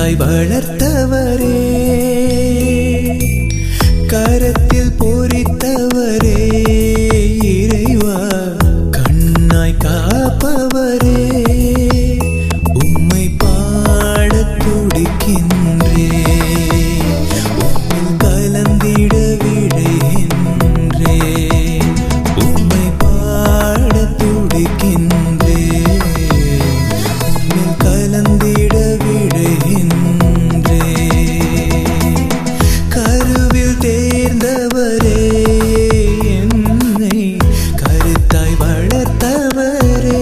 கருத்தாய் வளர்த்தவரே கரத்தில் பொறித்தவரே இறைவா கண்ணாய் காப்பவரே உம்மை பாடத் துடிக்கின்றே உம்மில் கலந்திட விழைகின்றே உம்மை பாடத் துடிக்கின்றே உம்மில் கலந்திட விழைகின்றே கருவில் தேர்ந்தவரே என்னை கருத்தாய் வளர்த்தவரே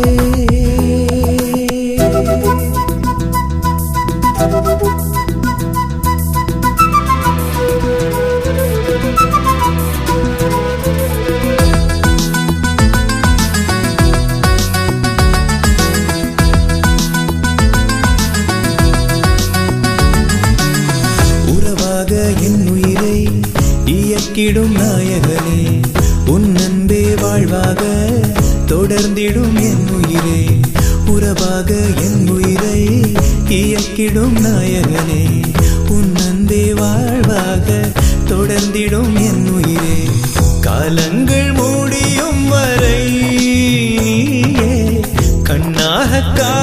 உறவாக என் உயிரை இயக்கிடும் நாயகனே உன் அன்பே வாழ்வாக தொடர்ந்திடும் என் உயிரே உறவாக என் உயிரை இயக்கிடும் நாயகனே உன் அன்பே வாழ்வாக தொடர்ந்திடும் என் உயிரே காலங்கள் மூடியும் வரை நீயே கண்ணாக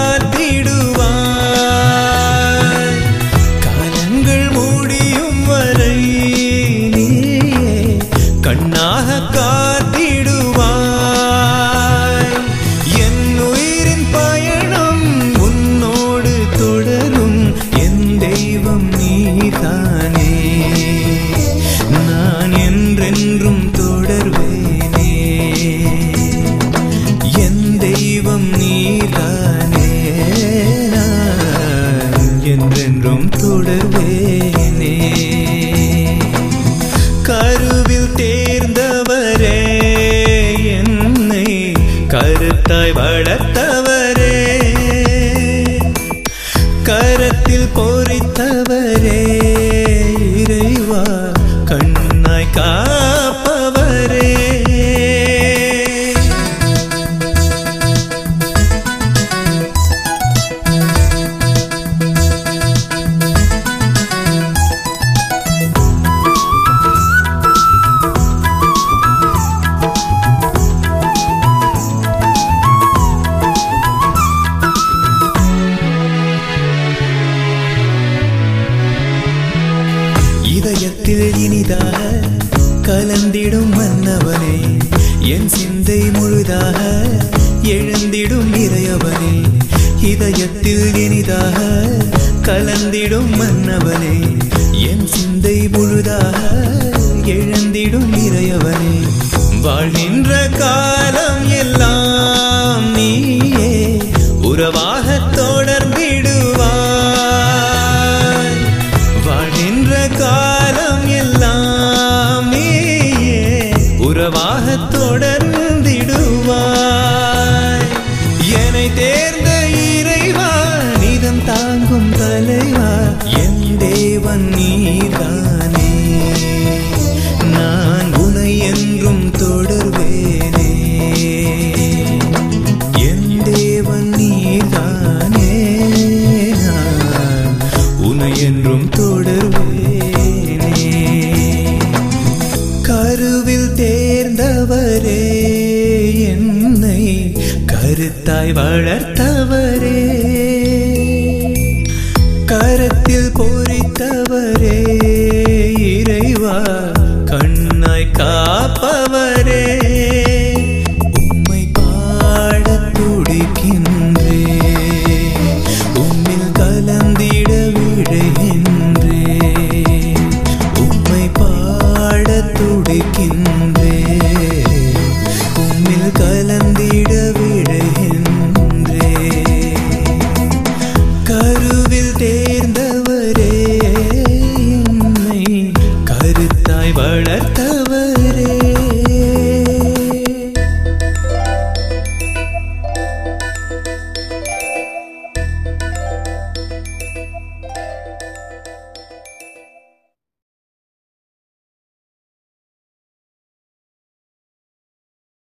காத்திடுவாய் காலங்கள் மூடியும் வரை நீயே கண்ணாக காத்திடுவாய் என் உயிரின் பயணம் உன்னோடு தொடரும் என் தெய்வம் நீதானே நான் என்றென்றும் தொடர்வேனே என் தெய்வம் நீதானே நான் என்றென்றும் தொடர்வேனே கருவில் தேர்ந்தவரே என்னை கருத்தாய் வளர்த்தவரே கரத்தில் பொறித்தவரே இறைவா கண்ணாய் காப்பவரே இதயத்தில் இனிதாக கலந்திடும் மன்னவனே என் சிந்தை முழுதாக எழுந்திடும் இறையவனே இதயத்தில் இனிதாக கலந்திடும் மன்னவனே என் சிந்தை முழுதாக எழுந்திடும் இறையவனே வாழ்கின்ற காலம் எல்லாம் நீயே உறவாக தொடர்ந்திடுவாய் வாழ்கின்ற காலம் எல்லாம் நீயே உறவாக தொடர்ந்திடுவாய் என்னை தேர்ந்த இறைவா நிதம் தாங்கும் தலைவா என் தேவன் நீதானே நான் உனை என்றும் தொடர்வேனே என் தேவன் நீதானே நான் உனை என்றும் தொடர்வேனே கருவில் தேர்ந்தவரே என்னை கருத்தாய் வளர்த்தவரே கரத்தில் பொறித்தவரே இறைவா கண்ணாய் காப்பவரே உம்மை பாடத் துடிக்கின்றே உம்மில் கலந்திட விழைகின்றே உம்மை பாடத் துடிக்கின்றே உம்மில் கலந்திட விழைகின்றே கருவில் தேர்ந்தவரே என்னை கருத்தாய் வளர்த்தவரே